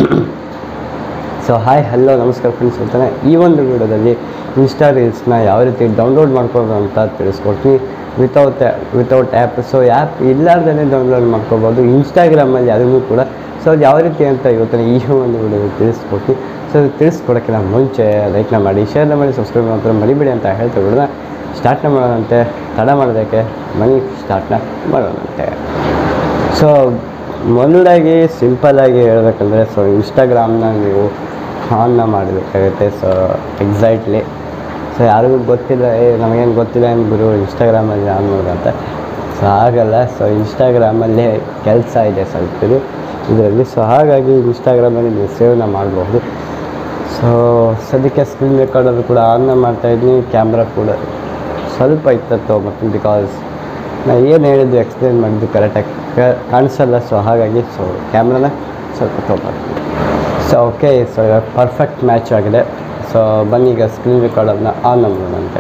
so hi hello ನಮಸ್ಕಾರ friends ಅಂತಾನೆ ಈ ಒಂದು ವಿಡಿಯೋದಲ್ಲಿ ಇನ್ಸ್ಟಾ ರೀಲ್ಸ್ನ ಯಾವ ರೀತಿ ಡೌನ್ಲೋಡ್ ಮಾಡ್ಕೊಳ್ಳೋದು ಅಂತ ತಿಳಿಸ್ಕೊಡ್ತೀನಿ without without app so app ಇಲ್ಲಾರ್ದೇ ಡೌನ್ಲೋಡ್ ಮಾಡ್ಕೋಬೋದು ಇನ್ಸ್ಟಾಗ್ರಾಮಲ್ಲಿ ಅದನ್ನು ಕೂಡ ಸೊ ಅದು ಯಾವ ರೀತಿ ಅಂತ ಇವತ್ತಿನ ಈ ಒಂದು ವಿಡಿಯೋದಲ್ಲಿ ತಿಳಿಸ್ಕೊಡ್ತೀನಿ ಸೊ ಅದು ತಿಳಿಸ್ಕೊಡೋಕ್ಕಿಂತ ಮುಂಚೆ ಲೈಕ್ನ ಮಾಡಿ ಶೇರ್ನ ಮಾಡಿ ಸಬ್ಸ್ಕ್ರೈಬ್ ಮಾಡ್ತಾರೆ ಮರಿಬೇಡಿ ಅಂತ ಹೇಳ್ತಾ ಬಿಡೋಣ ಸ್ಟಾರ್ಟ್ನ ಮಾಡೋಣಂತೆ ತಡ ಮಾಡೋದಕ್ಕೆ ಮನಿ ಸ್ಟಾರ್ಟ್ನ ಮಾಡೋಣಂತೆ ಸೊ ಮೊದಲಾಗಿ ಸಿಂಪಲ್ಲಾಗಿ ಹೇಳ್ಬೇಕಂದ್ರೆ ಸೊ ಇನ್ಸ್ಟಾಗ್ರಾಮ್ನ ನೀವು ಆನ್ನ ಮಾಡಬೇಕಾಗುತ್ತೆ ಸೊ ಎಕ್ಸೈಟ್ಲಿ ಸೊ ಯಾರಿಗೂ ಗೊತ್ತಿಲ್ಲ ಏ ನಮಗೇನು ಗೊತ್ತಿಲ್ಲ ಏನು ಗುರು ಇನ್ಸ್ಟಾಗ್ರಾಮಲ್ಲಿ ಆನ್ ಮಾಡೋದು ಅಂತ ಸೊ ಆಗಲ್ಲ ಸೊ ಇನ್ಸ್ಟಾಗ್ರಾಮಲ್ಲಿ ಕೆಲಸ ಇದೆ ಸ್ವಲ್ಪ ಇದು ಇದರಲ್ಲಿ ಸೊ ಹಾಗಾಗಿ ಇನ್ಸ್ಟಾಗ್ರಾಮಲ್ಲಿ ನೀವು ಸೇವ್ನ ಮಾಡಬಹುದು ಸೊ ಸದ್ಯಕ್ಕೆ ಸ್ಕ್ರೀನ್ ರೆಕಾರ್ಡರ್ ಕೂಡ ಆನ್ನ ಮಾಡ್ತಾಯಿದ್ದೀನಿ ಕ್ಯಾಮ್ರಾ ಕೂಡ ಸ್ವಲ್ಪ ಇತ್ತತ್ತು ಮತ್ತು ಬಿಕಾಸ್ ನಾ ಏನು ಹೇಳಿದ್ದು ಎಕ್ಸ್ಪ್ಲೇನ್ ಮಾಡಿದ್ದು ಕರೆಕ್ಟಾಗಿ ಕಾಣಿಸಲ್ಲ ಸೊ ಹಾಗಾಗಿ ಸೊ ಕ್ಯಾಮ್ರಾನ ಸ್ವಲ್ಪ ತೊಗೊಳ್ತೀನಿ ಸೊ ಓಕೆ ಸೊ ಇವಾಗ ಪರ್ಫೆಕ್ಟ್ ಮ್ಯಾಚ್ ಆಗಿದೆ ಸೊ ಬನ್ನಿ ಈಗ ಸ್ಕ್ರೀನ್ ರೆಕಾರ್ಡರ್ನ ಆನ್ ಮಾಡೋಣಂತೆ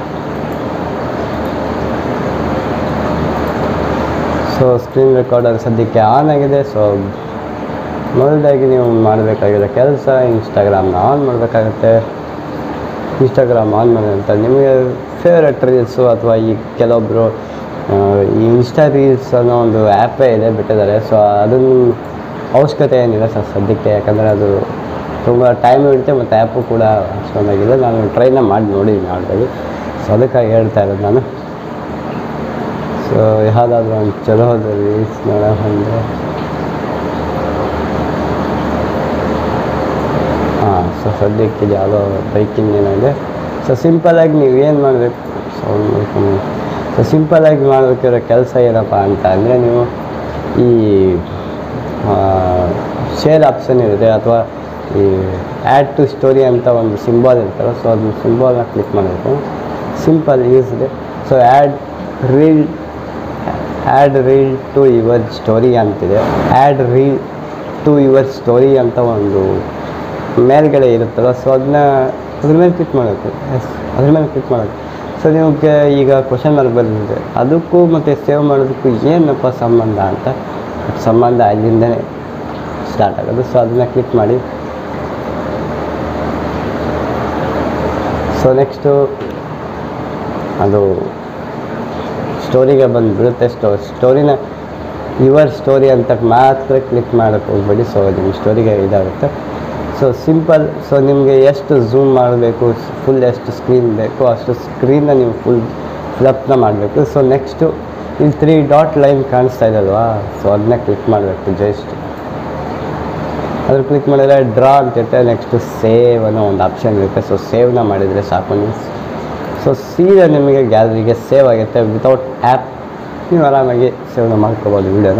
ಸೊ ಸ್ಕ್ರೀನ್ ರೆಕಾರ್ಡರ್ ಸದ್ಯಕ್ಕೆ ಆನ್ ಆಗಿದೆ ಸೊ ಮೊದಲಾಗಿ ನೀವು ಮಾಡಬೇಕಾಗಿರೋ ಕೆಲಸ ಇನ್ಸ್ಟಾಗ್ರಾಮ್ನ ಆನ್ ಮಾಡಬೇಕಾಗುತ್ತೆ ಇನ್ಸ್ಟಾಗ್ರಾಮ್ ಆನ್ ಮಾಡಿದಂತ ನಿಮಗೆ ಫೇವ್ರೆಟ್ ರೀಲ್ಸು ಅಥವಾ ಈ ಕೆಲವೊಬ್ಬರು ಈ ಇನ್ಸ್ಟಾ ರೀಲ್ಸ್ ಅನ್ನೋ ಒಂದು ಆ್ಯಪೇ ಇದೆ ಬಿಟ್ಟಿದ್ದಾರೆ ಸೊ ಅದನ್ನು ಅವಶ್ಯಕತೆ ಏನಿಲ್ಲ ಸರ್ ಸದ್ಯಕ್ಕೆ ಯಾಕಂದರೆ ಅದು ತುಂಬ ಟೈಮ್ ಹಿಡಿತೆ ಮತ್ತು ಆ್ಯಪು ಕೂಡ ಅಷ್ಟೊಂದಾಗಿದೆ ನಾನು ಟ್ರೈನ ಮಾಡಿ ನೋಡಿದ್ದೀನಿ ಆಲ್ರೆಡಿ ಸೊ ಅದಕ್ಕಾಗಿ ಹೇಳ್ತಾ ಇರೋದು ನಾನು ಸೊ ಯಾವುದಾದ್ರೂ ಒಂದು ಚಲೋ ರೀಲ್ಸ್ ನೋಡೋಣ ಹಾಂ ಸೊ ಸದ್ಯಕ್ಕೆ ಇದು ಯಾವುದೋ ಬೈಕಿಂಗ್ ಏನೋ ಇದೆ ಸೊ ಸಿಂಪಲಾಗಿ ನೀವು ಏನು ಮಾಡಬೇಕು ಸೌಂಡ್ ಮಾಡ್ಕೊಂಡು ಸೊ ಸಿಂಪಲಾಗಿ ಮಾಡಬೇಕಿರೋ ಕೆಲಸ ಏನಪ್ಪ ಅಂತ ಅಂದರೆ ನೀವು ಈ ಶೇರ್ ಆಪ್ಷನ್ ಇರುತ್ತೆ ಅಥವಾ ಈ ಆ್ಯಡ್ ಟು ಸ್ಟೋರಿ ಅಂತ ಒಂದು ಸಿಂಬಾಲ್ ಇರ್ತಲ್ಲ ಸೊ ಅದು ಸಿಂಬಾಲ್ನ ಕ್ಲಿಕ್ ಮಾಡಬೇಕು ಸಿಂಪಲ್ ಯೂಸ್ ಇದೆ so add reel add reel to your story ಅಂತಿದೆ add reel to your story ಅಂತ ಒಂದು ಮೇಲ್ಗಡೆ ಇರುತ್ತಲ್ಲ ಸೊ ಅದನ್ನ ಅದ್ರ ಮೇಲೆ ಕ್ಲಿಕ್ ಮಾಡಬೇಕು ಎಸ್ ಅದ್ರ ಮೇಲೆ ಕ್ಲಿಕ್ ಮಾಡಬೇಕು ಸೊ ನಿಮಗೆ ಈಗ ಕ್ವಶನ್ ಮಾರ್ಕ್ ಬಂದಿದೆ ಅದಕ್ಕೂ ಮತ್ತು ಸೇವ್ ಮಾಡೋದಕ್ಕೂ ಏನಪ್ಪ ಸಂಬಂಧ ಅಂತ ಸಂಬಂಧ ಅಲ್ಲಿಂದನೇ ಸ್ಟಾರ್ಟ್ ಆಗೋದು ಸೊ ಅದನ್ನು ಕ್ಲಿಕ್ ಮಾಡಿ ಸೊ ನೆಕ್ಸ್ಟು ಅದು ಸ್ಟೋರಿಗೆ ಬಂದುಬಿಡುತ್ತೆ ಸ್ಟೋ ಸ್ಟೋರಿನ ಯುವರ್ ಸ್ಟೋರಿ ಅಂತ ಮಾತ್ರ ಕ್ಲಿಕ್ ಮಾಡೋಕ್ಕೆ ಹೋಗ್ಬೇಡಿ ಸೊ ನಿಮ್ಮ ಸ್ಟೋರಿಗೆ ಇದಾಗುತ್ತೆ ಸೊ ಸಿಂಪಲ್ ಸೊ ನಿಮಗೆ ಎಷ್ಟು ಝೂಮ್ ಮಾಡಬೇಕು ಫುಲ್ ಎಷ್ಟು ಸ್ಕ್ರೀನ್ ಬೇಕು ಅಷ್ಟು ಸ್ಕ್ರೀನ್ನ ನೀವು ಫುಲ್ ಫ್ಲಪ್ನ ಮಾಡಬೇಕು ಸೊ ನೆಕ್ಸ್ಟು ಇಲ್ಲಿ ತ್ರೀ ಡಾಟ್ ಲೈನ್ ಕಾಣಿಸ್ತಾ ಇದಲ್ವಾ ಸೊ ಅದನ್ನ ಕ್ಲಿಕ್ ಮಾಡಬೇಕು ಜಸ್ಟ್ ಅದ್ರ ಕ್ಲಿಕ್ ಮಾಡಿದರೆ ಡ್ರಾ ಅಂತಿರುತ್ತೆ ನೆಕ್ಸ್ಟು ಸೇವ್ ಅನ್ನೋ ಒಂದು ಆಪ್ಷನ್ ಇರುತ್ತೆ ಸೊ ಸೇವ್ನ ಮಾಡಿದರೆ ಸಾಕು ನೀವು ಸೊ ಸೀದಾ ನಿಮಗೆ ಗ್ಯಾಲರಿಗೆ ಸೇವ್ ಆಗುತ್ತೆ ವಿತೌಟ್ ಆ್ಯಪ್ ನೀವು ಆರಾಮಾಗಿ ಸೇವ್ನ ಮಾಡ್ಕೋಬೋದು ವೀಡಿಯೋನ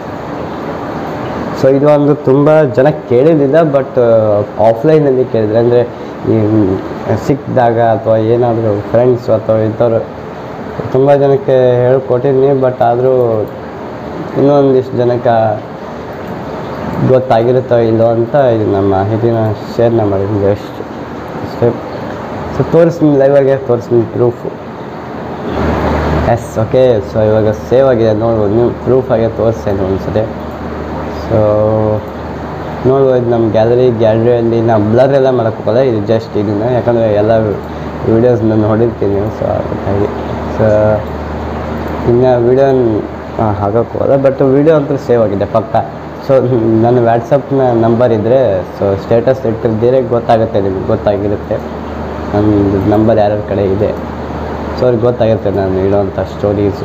ಸೊ ಇದು ಒಂದು ತುಂಬ ಜನ ಕೇಳಿದ್ದಿಲ್ಲ ಬಟ್ ಆಫ್ಲೈನಲ್ಲಿ ಕೇಳಿದ್ರೆ ಅಂದರೆ ಈ ಸಿಕ್ಕಿದಾಗ ಅಥವಾ ಏನಾದರೂ ಫ್ರೆಂಡ್ಸು ಅಥವಾ ಇಂಥವ್ರು ತುಂಬ ಜನಕ್ಕೆ ಹೇಳ್ಕೊಟ್ಟಿದ್ದೀನಿ ಬಟ್ ಆದರೂ ಇನ್ನೊಂದಿಷ್ಟು ಜನಕ್ಕೆ ಗೊತ್ತಾಗಿರುತ್ತೋ ಇಲ್ಲೋ ಅಂತ ಇದು ನಮ್ಮ ಮಾಹಿತಿನ ಶೇರ್ನ ಮಾಡಿದ್ದೀನಿ ಜಸ್ಟ್ ಅಷ್ಟೇ ಸೊ ತೋರಿಸ್ತೀನಿ ಲೈವಾಗೆ ತೋರಿಸ್ತೀನಿ ಪ್ರೂಫು ಎಸ್ ಓಕೆ ಸೊ ಇವಾಗ ಸೇವ್ ಆಗಿದೆ ನೋಡ್ಬೋದು ನೀವು ಪ್ರೂಫ್ ಆಗಿ ತೋರಿಸ್ತೇನೆ ಒಂದ್ಸತಿ ಸೊ ನೋಡ್ಬೋದು ನಮ್ಮ ಗ್ಯಾಲರಿ ಗ್ಯಾಲರಿಯಲ್ಲಿ ನಾವು ಬ್ಲರ್ ಎಲ್ಲ ಮಾಡೋಕ್ಕೋಗಲ್ಲ ಇದು ಜಸ್ಟ್ ಇದನ್ನು ಯಾಕಂದರೆ ಎಲ್ಲ ವೀಡಿಯೋಸ್ನ ನೋಡಿರ್ತೀನಿ ನೀವು ಸೊ ಹಾಗಾಗಿ ಸೊ ಇನ್ನು ವೀಡಿಯೋ ಹಾಕೋಕ್ಕೆ ಹೋಗಲ್ಲ ಬಟ್ ವೀಡಿಯೋ ಅಂತೂ ಸೇವ್ ಆಗಿದೆ ಪಕ್ಕ ಸೊ ನನ್ನ ವ್ಯಾಟ್ಸಪ್ನ ನಂಬರ್ ಇದ್ದರೆ ಸೊ ಸ್ಟೇಟಸ್ ಇಟ್ಟಿದ್ದರೆ ಗೊತ್ತಾಗುತ್ತೆ ನಿಮಗೆ ಗೊತ್ತಾಗಿರುತ್ತೆ ನಮ್ಮದು ನಂಬರ್ ಯಾರ್ಯಾರ ಕಡೆ ಇದೆ ಸೊ ಅವ್ರಿಗೆ ಗೊತ್ತಾಗುತ್ತೆ ನಾನು ಇಡೋವಂಥ ಸ್ಟೋರೀಸು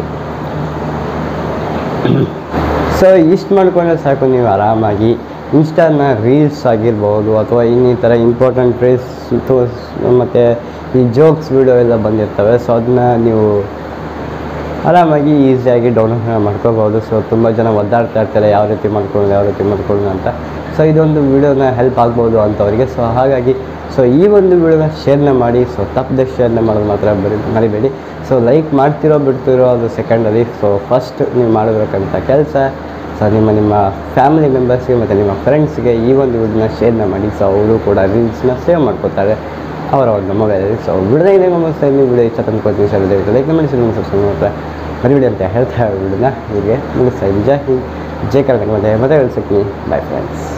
ಸೊ ಇಷ್ಟು ಮಾಡ್ಕೊಂಡ್ರೆ ಸಾಕು ನೀವು ಆರಾಮಾಗಿ ಇನ್ಸ್ಟಾನ ರೀಲ್ಸ್ ಆಗಿರ್ಬೋದು ಅಥವಾ ಇನ್ನಿತರ ಇಂಪಾರ್ಟೆಂಟ್ ರೀಲ್ಸ್ ಮತ್ತು ಈ ಜೋಕ್ಸ್ ವೀಡಿಯೋ ಎಲ್ಲ ಬಂದಿರ್ತವೆ ಸೊ ಅದನ್ನ ನೀವು ಆರಾಮಾಗಿ ಈಸಿಯಾಗಿ ಡೌನ್ಲೋಡ್ ಮಾಡ್ಕೋಬೋದು ಸೊ ತುಂಬ ಜನ ಒದ್ದಾಡ್ತಾ ಇರ್ತಾರೆ ಯಾವ ರೀತಿ ಮಾಡ್ಕೊಳ್ಳೋದು ಯಾವ ರೀತಿ ಮಾಡ್ಕೊಳ್ಳೋದು ಅಂತ ಸೊ ಇದೊಂದು ವೀಡಿಯೋನ ಹೆಲ್ಪ್ ಆಗ್ಬೋದು ಅಂಥವರಿಗೆ ಸೊ ಹಾಗಾಗಿ ಸೊ ಈ ಒಂದು ವೀಡಿಯೋನ ಶೇರ್ನ ಮಾಡಿ ಸೊ ತಪ್ಪದೆ ಶೇರ್ನ ಮಾಡೋದು ಮಾತ್ರ ಬರಿ ಮರಿಬೇಡಿ ಸೊ ಲೈಕ್ ಮಾಡ್ತಿರೋ ಬಿಡ್ತಿರೋ ಅದು ಸೆಕೆಂಡರಿ ಸೊ ಫಸ್ಟ್ ನೀವು ಮಾಡಬೇಕಂತ ಕೆಲಸ ಸೊ ನಿಮ್ಮ ನಿಮ್ಮ ಫ್ಯಾಮಿಲಿ ಮೆಂಬರ್ಸ್ಗೆ ಮತ್ತು ನಿಮ್ಮ ಫ್ರೆಂಡ್ಸ್ಗೆ ಈ ಒಂದು ವಿಡಿಯೋನ ಶೇರ್ನ ಮಾಡಿ ಸೊ ಅವರು ಕೂಡ ರೀಲ್ಸ್ನ ಸೇವ್ ಮಾಡ್ಕೋತಾರೆ ಅವರ ಒಂದು ಮೊಬೈಲಲ್ಲಿ ಸೊ ವಿಡಿಯೋ ಇದೆ ನಮ್ಮ ಸೈಡ್ ವಿಡಿಯೋ ಇಷ್ಟ ತಂದ್ಕೊಡ್ತೀನಿ ಸರ್ ದಯವಿಟ್ಟು ಲೈಕ್ ಮಾಡಿ ಸರ್ ಸಬ್ಸ್ಕ್ರೈಬ್ ಮಾಡ್ತಾರೆ ಮರಿಬೇಡಿ ಅಂತ ಹೇಳ್ತಾ ವಿಡಿಯೋನ ಹೀಗೆ ಮುಗಿಸ್ತಾ ಇದ್ದೀನಿ ಜೈ ಹಿಂದ್ ಜೈ ಕರ್ನಾಟಕ ಮತ್ತೆ ಮತ್ತೆ ಸಿಗ್ತೀನಿ ಬಾಯ್ ಫ್ರೆಂಡ್ಸ್